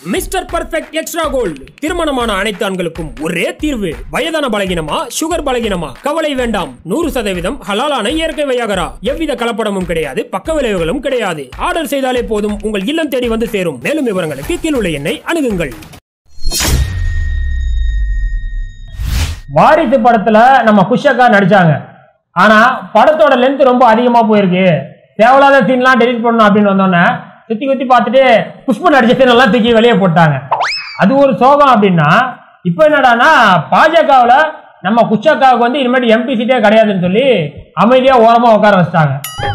Mister perfect extra gold திருமணமான அனைத்து ஆண்களுக்கும் ஒரே தீர்வு வயதான பலகினமா சுகர் பலகினமா கவலை வேண்டாம் நூறு சதவீதம் ஹலாலான இயற்கை வையாகரா எவ்வித கலப்படமும் கிடையாது பக்க விளைவுகளும் கிடையாது ஆர்டர் செய்தாலே போதும் உங்கள் இல்லம் தேடி வந்து சேரும் மேலும் விவரங்களுக்கு கீழுள்ள எண்ணை அணுகுங்கள் வாரிசு படத்துல நம்ம குஷக்கா நடிச்சாங்க ஆனா படத்தோட லென்த் ரொம்ப அதிகமா போயிருக்கு தேவையில்லாத சீன்லாம் டெலிட் பண்ணணும் அப்படின்னு வந்தோன்னே சுத்தி குத்தி பார்த்துட்டு புஷ்பு நடிச்ச சீன் எல்லாம் தூக்கி வெளியே போட்டாங்க அது ஒரு சோகம் அப்படின்னா இப்போ என்னடான்னா பாஜகவுல நம்ம குஷக்காவுக்கு வந்து இனிமேட்டு எம்பி சீட்டே கிடையாதுன்னு சொல்லி அமைதியா ஓரமா உட்கார வச்சிட்டாங்க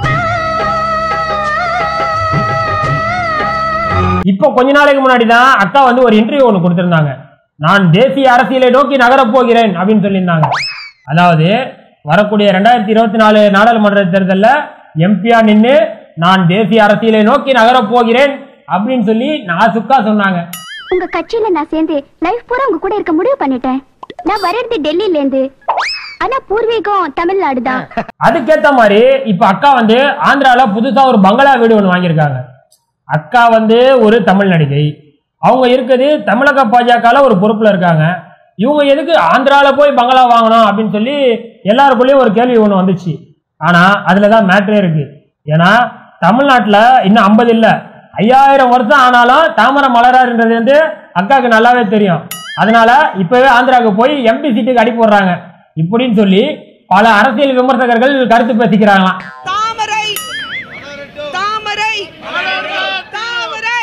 இப்போ கொஞ்ச நாளைக்கு முன்னாடி தான் அக்கா வந்து ஒரு இன்டர்வியூ ஒன்று கொடுத்திருந்தாங்க நான் தேசிய அரசியலை நோக்கி நகரப் போகிறேன் அப்படின்னு சொல்லியிருந்தாங்க அதாவது வரக்கூடிய ரெண்டாயிரத்தி இருபத்தி நாலு நாடாளுமன்ற தேர்தலில் எம்பியா நின்று நான் தேசிய அரசியலை நோக்கி நகரப் போகிறேன் அப்படின்னு சொல்லி நாசுக்கா சொன்னாங்க உங்க கட்சியில நான் சேர்ந்து லைஃப் பூரா உங்க கூட இருக்க முடிவு பண்ணிட்டேன் நான் வர்றது டெல்லியில இருந்து ஆனா பூர்வீகம் தமிழ்நாடு தான் அதுக்கேத்த மாதிரி இப்ப அக்கா வந்து ஆந்திரால புதுசா ஒரு பங்களா வீடு ஒன்று வாங்கியிருக்காங்க அக்கா வந்து ஒரு தமிழ் நடிகை அவங்க இருக்குது தமிழக பாஜகல ஒரு பொறுப்புல இருக்காங்க இவங்க எதுக்கு ஆந்திரால போய் பங்களா வாங்கணும் அப்படின்னு சொல்லி எல்லாருக்குள்ளேயும் ஒரு கேள்வி ஒன்று வந்துச்சு ஆனா அதுல தான் மேட்ரே இருக்கு ஏன்னா தமிழ்நாட்டில் இன்னும் ஐம்பது இல்லை ஐயாயிரம் வருஷம் ஆனாலும் தாமரை மலராருன்றது வந்து அக்காவுக்கு நல்லாவே தெரியும் அதனால இப்பவே ஆந்திராவுக்கு போய் எம்பி சீட்டுக்கு அடி போடுறாங்க இப்படின்னு சொல்லி பல அரசியல் விமர்சகர்கள் கருத்து பேசிக்கிறாங்களாம் தாமரை தாமரை தாமரை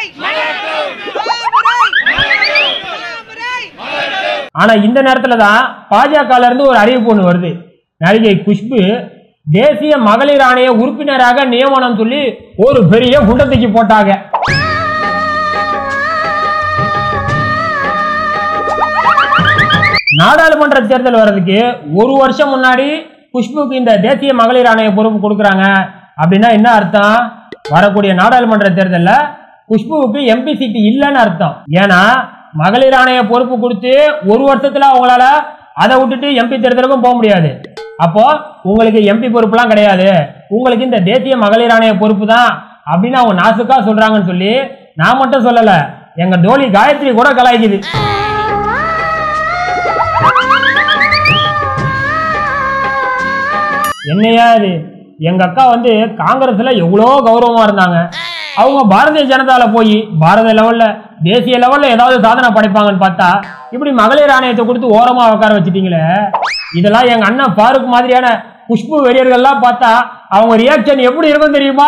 தாமரை ஆனா இந்த நேரத்துல தான் பாஜகல இருந்து ஒரு அறிவிப்பு ஒன்று வருது நடிகை குஷ்பு தேசிய மகளிர் ஆணைய உறுப்பினராக நியமனம் சொல்லி ஒரு பெரிய குண்டத்துக்கு போட்டாங்க நாடாளுமன்ற தேர்தல் வர்றதுக்கு ஒரு வருஷம் முன்னாடி குஷ்புக்கு இந்த தேசிய மகளிர் ஆணைய பொறுப்பு கொடுக்குறாங்க அப்படின்னா என்ன அர்த்தம் வரக்கூடிய நாடாளுமன்ற தேர்தலில் குஷ்புவுக்கு எம்பி சீட்டு இல்லைன்னு அர்த்தம் ஏன்னா மகளிர் ஆணைய பொறுப்பு கொடுத்து ஒரு வருஷத்துல அவங்களால அதை விட்டுட்டு எம்பி தேர்தலுக்கும் போக முடியாது அப்போ உங்களுக்கு எம்பி பொறுப்புலாம் கிடையாது உங்களுக்கு இந்த தேசிய மகளிர் ஆணைய பொறுப்பு தான் அப்படின்னு அவங்க நாசுக்கா சொல்றாங்கன்னு சொல்லி நான் மட்டும் சொல்லல எங்க தோழி காயத்ரி கூட கலாய்க்குது என்னையா இது எங்க அக்கா வந்து காங்கிரஸ்ல எவ்வளோ கௌரவமா இருந்தாங்க அவங்க பாரதிய ஜனதால போய் பாரத லெவல்ல தேசிய லெவல்ல ஏதாவது சாதனை படைப்பாங்கன்னு பார்த்தா இப்படி மகளிர் ஆணையத்தை கொடுத்து ஓரமா உட்கார வச்சிட்டீங்களே இதெல்லாம் எங்க அண்ணன் ஃபாரூக் மாதிரியான குஷ்பு வெறியர்கள்லாம் பார்த்தா அவங்க ரியாக்ஷன் எப்படி இருக்கும் தெரியுமா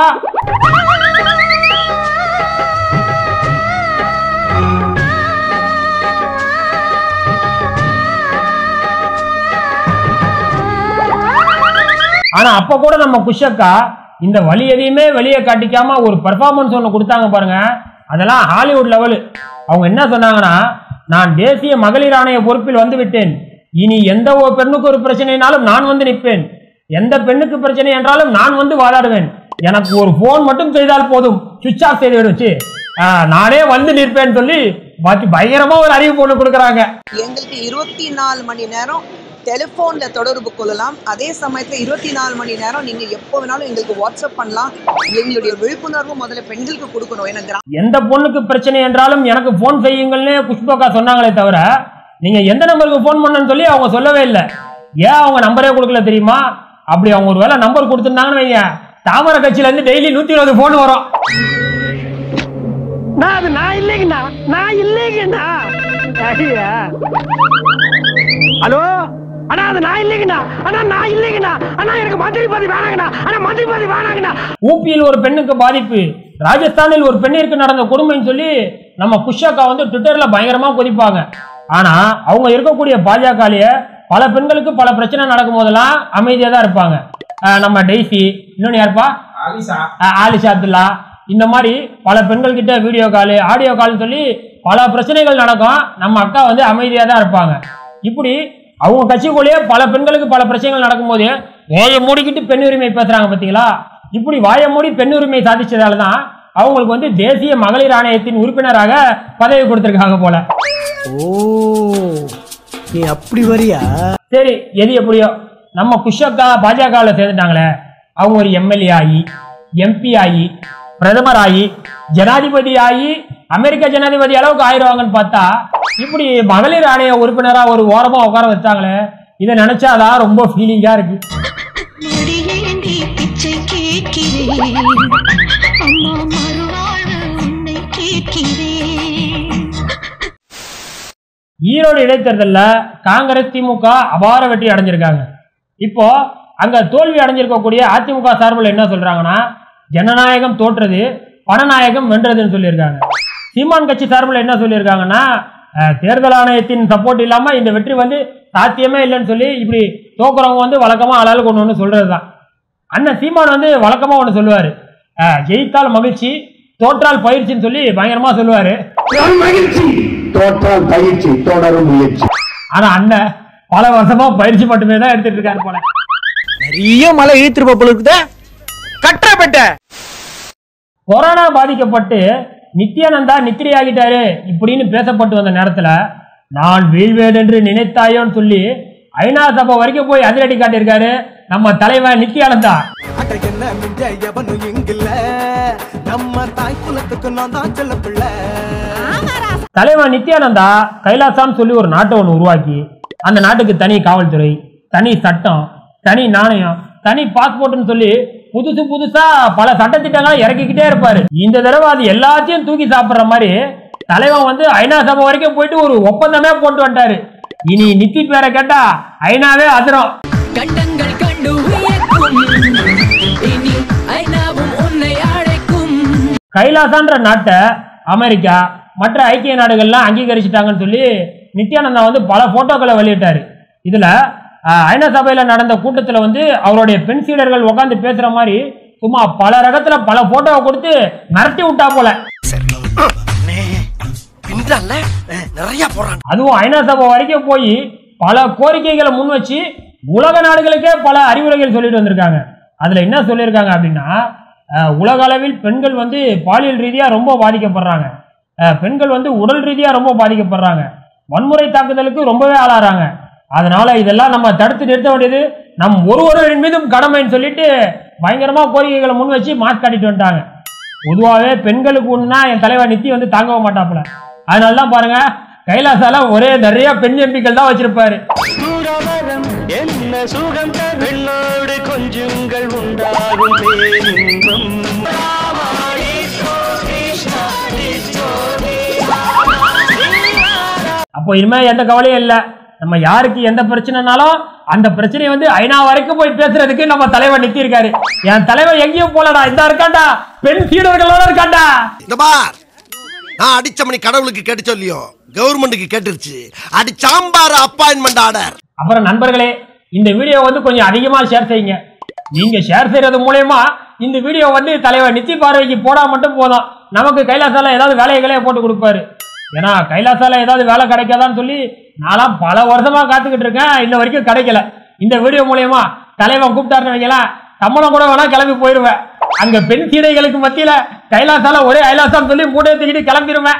ஆனா அப்ப கூட நம்ம குஷக்கா இந்த வழி எதையுமே வெளியே காட்டிக்காம ஒரு பெர்ஃபார்மன்ஸ் ஒன்று கொடுத்தாங்க பாருங்க அதெல்லாம் ஹாலிவுட் லெவலு அவங்க என்ன சொன்னாங்கன்னா நான் தேசிய மகளிர் ஆணைய பொறுப்பில் வந்து விட்டேன் இனி எந்த ஒரு பெண்ணுக்கு ஒரு பிரச்சனைனாலும் நான் வந்து நிற்பேன் எந்த பெண்ணுக்கு பிரச்சனை என்றாலும் நான் வந்து வாதாடுவேன் எனக்கு ஒரு போன் மட்டும் செய்தால் போதும் சுவிச் ஆஃப் செய்து வச்சு நானே வந்து நிற்பேன்னு சொல்லி பாக்கி பயங்கரமா ஒரு அறிவிப்பு ஒன்று கொடுக்குறாங்க எங்களுக்கு இருபத்தி நாலு மணி நேரம் டெலிஃபோன்ல தொடர்பு கொள்ளலாம் அதே சமயத்துல இருபத்தி நாலு மணி நேரம் நீங்க எப்போ வேணாலும் எங்களுக்கு வாட்ஸ்அப் பண்ணலாம் எங்களுடைய விழிப்புணர்வு முதல்ல பெண்களுக்கு கொடுக்கணும் ஏன்னா கிரா- எந்த பொண்ணுக்கு பிரச்சனை என்றாலும் எனக்கு ஃபோன் செய்யுங்கள்னு புஷ்பக்கா சொன்னாங்களே தவிர நீங்க எந்த நம்பருக்கு ஃபோன் பண்ணன்னு சொல்லி அவங்க சொல்லவே இல்லை ஏன் அவங்க நம்பரே கொடுக்கல தெரியுமா அப்படி அவங்க ஒரு வேளை நம்பர் கொடுத்துருந்தாங்கன்னு வைங்க தாமரை கட்சியில இருந்து டெய்லி நூத்தி இருபது ஃபோன் வரும் நான் அது நான் இல்லைங்கண்ணா நான் இல்லைங்கண்ணா ஐயா ஹலோ அண்ணா அது நான் இல்லைங்கண்ணா அண்ணா நான் இல்லைங்கண்ணா அண்ணா எனக்கு மந்திரி பதவி வேணாங்கண்ணா அண்ணா மந்திரி பதவி வேணாங்கண்ணா ஊபியில் ஒரு பெண்ணுக்கு பாதிப்பு ராஜஸ்தானில் ஒரு பெண்ணிற்கு நடந்த கொடுமைன்னு சொல்லி நம்ம குஷாக்கா வந்து ட்விட்டர்ல பயங்கரமா கொதிப்பாங்க ஆனா அவங்க இருக்கக்கூடிய பாஜகலயே பல பெண்களுக்கு பல பிரச்சனை நடக்கும் போதெல்லாம் அமைதியா தான் இருப்பாங்க அஹ் நம்ம டெய்ஸி இன்னொன்னு யாருப்பா அஹ் ஆலிஷா அப்துல்லா இந்த மாதிரி பல பெண்கள் கிட்ட வீடியோ கால் ஆடியோ கால்னு சொல்லி பல பிரச்சனைகள் நடக்கும் நம்ம அக்கா வந்து அமைதியாக தான் இருப்பாங்க இப்படி அவங்க கட்சிக்குள்ளேயே பல பெண்களுக்கு பல பிரச்சனைகள் நடக்கும்போது வாயை மூடிக்கிட்டு பெண் உரிமை பேசுறாங்க பார்த்தீங்களா இப்படி வாயை மூடி பெண் உரிமை சாதிச்சதால தான் அவங்களுக்கு வந்து தேசிய மகளிர் ஆணையத்தின் உறுப்பினராக பதவி கொடுத்திருக்காங்க போல ஓ நீ அப்படி வரியா சரி எது எப்படியோ நம்ம குஷக்கா பாஜகவில் சேர்ந்துட்டாங்களே அவங்க ஒரு எம்எல்ஏ ஆகி எம்பி ஆகி பிரதமர் ஆகி ஜனாதிபதி ஆகி அமெரிக்க ஜனாதிபதி அளவுக்கு ஆயிடுவாங்கன்னு பார்த்தா இப்படி மகளிர் ஆணைய உறுப்பினரா ஒரு ஓரமா உட்கார வச்சாங்களே இதை நினைச்சாதான் ரொம்ப ஃபீலிங்கா இருக்கு மடியேந்தி பிச்சை கேட்கிறேன் அம்மா மறுவாழ்வு உன்னை கேட்கிறேன் ஈரோடு இடைத்தேர்தல்ல காங்கிரஸ் திமுக அபார வெற்றி அடைஞ்சிருக்காங்க இப்போ அங்க தோல்வி அடைஞ்சிருக்கக்கூடிய அதிமுக சார்பில் என்ன சொல்றாங்கன்னா ஜனநாயகம் தோற்றது பணநாயகம் வென்றதுன்னு சொல்லியிருக்காங்க சீமான் கட்சி சார்பில் என்ன சொல்லியிருக்காங்கன்னா அஹ், தேர்தல் ஆணையத்தின் சப்போர்ட் இல்லாம இந்த வெற்றி வந்து சாத்தியமே இல்லைன்னு சொல்லி இப்படி தோக்குறவங்க வந்து வழக்கமா ஆளாளுக்கு ஒன்று ஒன்று சொல்றது தான் அண்ணன் சீமான் வந்து வழக்கமா ஒன்று சொல்லுவாரு அஹ், ஜெயித்தால் மகிழ்ச்சி தோற்றால் பயிற்சின்னு சொல்லி பயங்கரமா சொல்லுவாரு மகிழ்ச்சி தோற்றால் பயிற்சி தொடரும் முயற்சி ஆனா அண்ணன் பல வருஷமா பயிற்சி மட்டுமே தான் எடுத்துட்டு இருக்காரு போல நிறைய மலை இழுத்துருப்ப போல இருக்குதே கட்டுற பெட்ட கொரோனா பாதிக்கப்பட்டு நித்யானந்தா நித்திரையாகிட்டாரு இப்படின்னு பேசப்பட்டு வந்த நேரத்துல நான் வீழ்வேன் என்று நினைத்தாயோன்னு சொல்லி ஐநா சபை வரைக்கும் போய் அதிரடி காட்டியிருக்காரு நம்ம தலைவன் நித்யானந்தா என்ன மிஞ்ச எவனும் இங்கில்ல நம்ம தாய் குலத்துக்கு நான் தான் செல்ல பிள்ளை தலைவன் நித்யானந்தா கைலாசான்னு சொல்லி ஒரு நாட்டை ஒன்று உருவாக்கி அந்த நாட்டுக்கு தனி காவல்துறை தனி சட்டம் தனி நாணயம் தனி பாஸ்போர்ட்னு சொல்லி புதுசு புதுசா பல சட்டத்திட்டங்களை இறக்கிக்கிட்டே இருப்பாரு இந்த தடவை அது எல்லாத்தையும் தூக்கி சாப்பிடுற மாதிரி தலைவன் வந்து ஐநா சபை வரைக்கும் போயிட்டு ஒரு ஒப்பந்தமே போட்டு வந்துட்டாரு இனி நித்தி பேரை கேட்டா ஐநாவே அதிரும் கண்டங்கள் கண்டு உயர்க்கும் இனி ஐநாவும் உன்னை அழைக்கும் கைலாசான்ற நாட்டை அமெரிக்கா மற்ற ஐக்கிய நாடுகள்லாம் அங்கீகரிச்சிட்டாங்கன்னு சொல்லி நித்யானந்தா வந்து பல போட்டோக்களை வெளியிட்டாரு இதுல ஆஹ், ஐநா சபையில நடந்த கூட்டத்துல வந்து அவருடைய பெண் சீடர்கள் உட்காந்து பேசுற மாதிரி சும்மா பல ரகத்துல பல போட்டோவை கொடுத்து மிரட்டி விட்டா போல பின்றான்ல நிறைய போறான் அதுவும் ஐநா சபை வரைக்கும் போய் பல கோரிக்கைகளை முன் வச்சு உலக நாடுகளுக்கே பல அறிவுரைகள் சொல்லிட்டு வந்திருக்காங்க அதுல என்ன சொல்லியிருக்காங்க அப்படின்னா அஹ், உலக அளவில் பெண்கள் வந்து பாலியல் ரீதியா ரொம்ப பாதிக்கப்படுறாங்க அஹ், பெண்கள் வந்து உடல் ரீதியா ரொம்ப பாதிக்கப்படுறாங்க வன்முறை தாக்குதலுக்கு ரொம்பவே ஆளாறாங்க அதனால இதெல்லாம் நம்ம தடுத்து நிறுத்த வேண்டியது நம் ஒருவரின் மீதும் கடமைன்னு சொல்லிட்டு பயங்கரமா கோரிக்கைகளை முன் வச்சு மாஸ்க் காட்டிட்டு வந்துட்டாங்க பொதுவாகவே பெண்களுக்கு ஒண்ணுனா என் தலைவர் நித்தி வந்து தாங்கவும் மாட்டாப்புல அதனால தான் பாருங்க கைலாசால ஒரே நிறைய பெண் எம்பிக்கள் தான் வச்சிருப்பாரு என்ன சுகம் வெள்ளோடு கொஞ்சங்கள் உண்டாகும் பேரின்பம் அப்போ இனிமே எந்த கவலையும் இல்லை நம்ம யாருக்கு எந்த பிரச்சனைனாலும் அந்த பிரச்சனையை வந்து ஐநா வரைக்கும் போய் பேசுறதுக்கு நம்ம தலைவர் நித்தி இருக்காரு என் தலைவர் எங்கேயும் போலடா இந்த இருக்காண்டா பெண் சீடர்களோட இருக்காண்டா இந்த பார் நான் அடிச்ச மணி கடவுளுக்கு கேட்டு சொல்லியோ கவர்மெண்ட்டுக்கு கேட்டுருச்சு அடி சாம்பார் அப்பாயின்மெண்ட் ஆர்டர் அப்புறம் நண்பர்களே இந்த வீடியோ வந்து கொஞ்சம் அதிகமா ஷேர் செய்யுங்க நீங்க ஷேர் செய்யறது மூலயமா இந்த வீடியோ வந்து தலைவர் நித்தி பார்வைக்கு போடா மட்டும் போதும் நமக்கு கைலாசால ஏதாவது வேலைகளே போட்டு கொடுப்பாரு ஏன்னா கைலாசால ஏதாவது வேலை கிடைக்காதான்னு சொல்லி நான்லாம் பல வருஷமா காத்துக்கிட்டு இருக்கேன் இன்ன வரைக்கும் கிடைக்கல இந்த வீடியோ மூலயமா தலைவன் கூப்பிட்டாருன்னு வைங்களேன் சம்பளம் கூட வேணா கிளம்பி போயிருவேன் அங்க பெண் சீடைகளுக்கு மத்தியில கைலாசால ஒரே கைலாசான்னு சொல்லி மூட்டையை தூக்கிட்டு கிளம்பிடுவேன்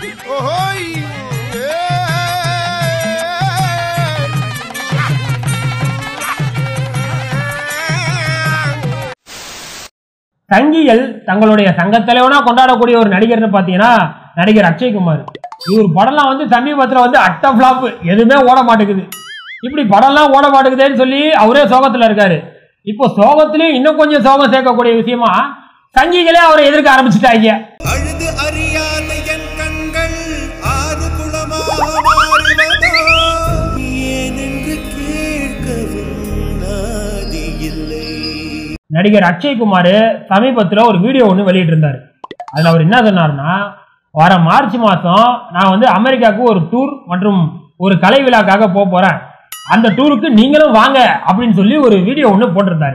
சங்கிகள் தங்களுடைய சங்கத் தலைவனா கொண்டாடக்கூடிய ஒரு நடிகர்னு பார்த்தீங்கன்னா நடிகர் அக்ஷய்குமார் இவர் படம்லாம் வந்து சமீபத்தில் வந்து அட்ட ஃப்ளாப் எதுவுமே ஓட மாட்டேங்குது இப்படி படம்லாம் ஓட மாட்டேங்குதேன்னு சொல்லி அவரே சோகத்தில் இருக்காரு இப்போ சோகத்திலையும் இன்னும் கொஞ்சம் சோகம் சேர்க்கக்கூடிய விஷயமா சங்கிகளே அவரை எதிர்க்க ஆரம்பிச்சுட்டாங்க அழுது அறியாத என் கண்கள் ஆறு குளமாக மாறுவதோ ஏனென்று கேட்கவும் நாதி இல்லை நடிகர் அக்ஷய்குமார் சமீபத்தில் ஒரு வீடியோ ஒன்று வெளியிட்டிருந்தார் அதில் அவர் என்ன சொன்னார்னா வர மார்ச் மாதம் நான் வந்து அமெரிக்காவுக்கு ஒரு டூர் மற்றும் ஒரு கலை விழாக்காக போக போகிறேன் அந்த டூருக்கு நீங்களும் வாங்க அப்படின்னு சொல்லி ஒரு வீடியோ ஒன்று போட்டிருந்தாரு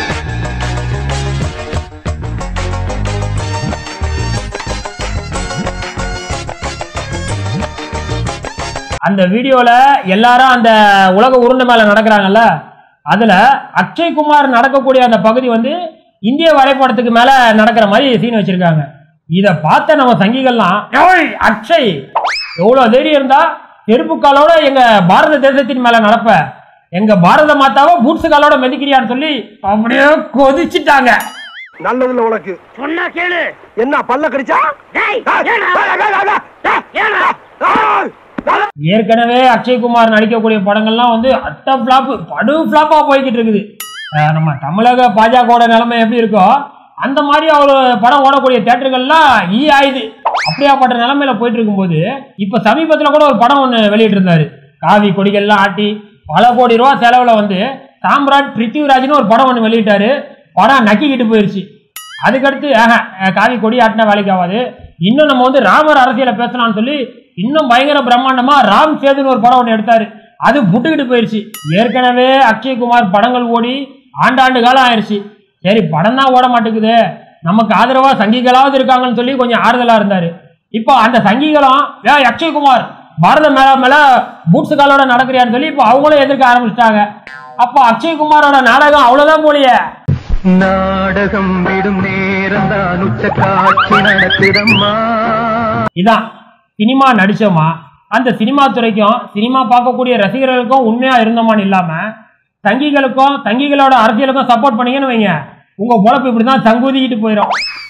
அந்த வீடியோல எல்லாரும் அந்த உலக உருண்டை மேல நடக்கிறாங்கல்ல அதுல அக்ஷய்குமார் நடக்கக்கூடிய அந்த பகுதி வந்து இந்திய வரைபடத்துக்கு மேல நடக்கிற மாதிரி சீன் வச்சிருக்காங்க இத பார்த்த நம்ம சங்கிகள்லாம் "ஏய், அக்ஷய் எவ்வளவு தைரியம் இருந்தா செருப்பு காலோட எங்க பாரத தேசத்தின் மேல நடப்ப எங்க பாரத மாதாவை பூட்ஸ் காலோட மிதிக்கிறியான்னு சொல்லி அப்படியே கொதிச்சிட்டாங்க நல்லதுல உனக்கு சொன்னா கேளு என்ன பல்ல கடிச்சா ஏய், ஏய், ஏய், ஏய், ஏய், ஏய், ஏய். ஏற்கனவே அக்ஷய்குமார் நடிக்கக்கூடிய படங்கள்லாம் வந்து அட்ட ஃபிளாப் படு ஃபிளாப்பா போய்கிட்டு இருக்குது அஹ் நம்ம தமிழக பாஜகவோட நிலைமை எப்படி இருக்கோ அந்த மாதிரி அவர் படம் ஓடக்கூடிய தேட்டர்கள்லாம் ஈ ஆயுது அப்படியாப்பட்ட நிலைமையில போயிட்டு இருக்கும்போது இப்ப சமீபத்துல கூட ஒரு படம் ஒன்று வெளியிட்டு இருந்தாரு காவி கொடிகள்லாம் ஆட்டி பல கோடி ரூபா செலவுல வந்து சாம்ராட் பிருத்திவிராஜ்னு ஒரு படம் ஒன்று வெளியிட்டாரு படம் நக்கிக்கிட்டு போயிருச்சு அதுக்கடுத்து ஆஹா, அஹ் காவி கொடி ஆட்டின வேலைக்கு ஆகாது இன்னும் நம்ம வந்து ராமர் அரசியலை பேசலாம்னு சொல்லி இன்னும் பயங்கர பிரம்மாண்டமா ராம் சேதுன்னு ஒரு படம் ஒன்று எடுத்தாரு அது புட்டுக்கிட்டு போயிருச்சு ஏற்கனவே அக்ஷய்குமார் படங்கள் ஓடி ஆண்டாண்டு காலம் ஆயிருச்சு சரி படம் தான் ஓட மாட்டேங்குது நமக்கு ஆதரவா சங்கிகளாவது இருக்காங்கன்னு சொல்லி கொஞ்சம் ஆறுதலா இருந்தாரு இப்போ அந்த சங்கிகளும் ஏ அக்ஷய்குமார் பாரத மேல மேல பூட்ஸ் காலோட நடக்கிறியான்னு சொல்லி இப்போ அவங்களும் எதிர்க்க ஆரம்பிச்சிட்டாங்க அப்போ அக்ஷய்குமாரோட நாடகம் அவ்வளவுதான் போலியே நாடகம் விடும் நேரம் தான் உச்ச காட்சி நடக்குதம்மா இதான் சினிமா நடிச்சோமா அந்த சினிமா துறைக்கும் சினிமா பார்க்கக்கூடிய ரசிகர்களுக்கும் உண்மையா இருந்தோமான்னு இல்லாம தங்கிகளுக்கும் தங்கிகளோட அரசியலுக்கும் சப்போர்ட் பண்ணீங்கன்னு வைங்க உங்க பொழப்பு இப்படிதான் சங்கூதிக்கிட்டு போயிடும்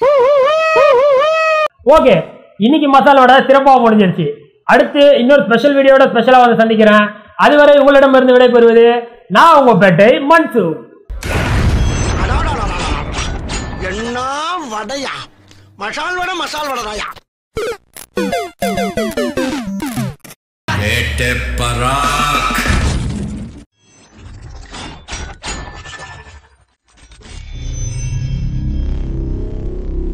ஓகே இன்னைக்கு மசாலோட சிறப்பாக முடிஞ்சிருச்சு அடுத்து இன்னொரு ஸ்பெஷல் வீடியோட ஸ்பெஷலா வந்து சந்திக்கிறேன் அதுவரை உங்களிடமிருந்து விடைபெறுவது நான் உங்க பேட்டை மன்சு என்ன வடையா மசால் வடை மசால் வடைதாயா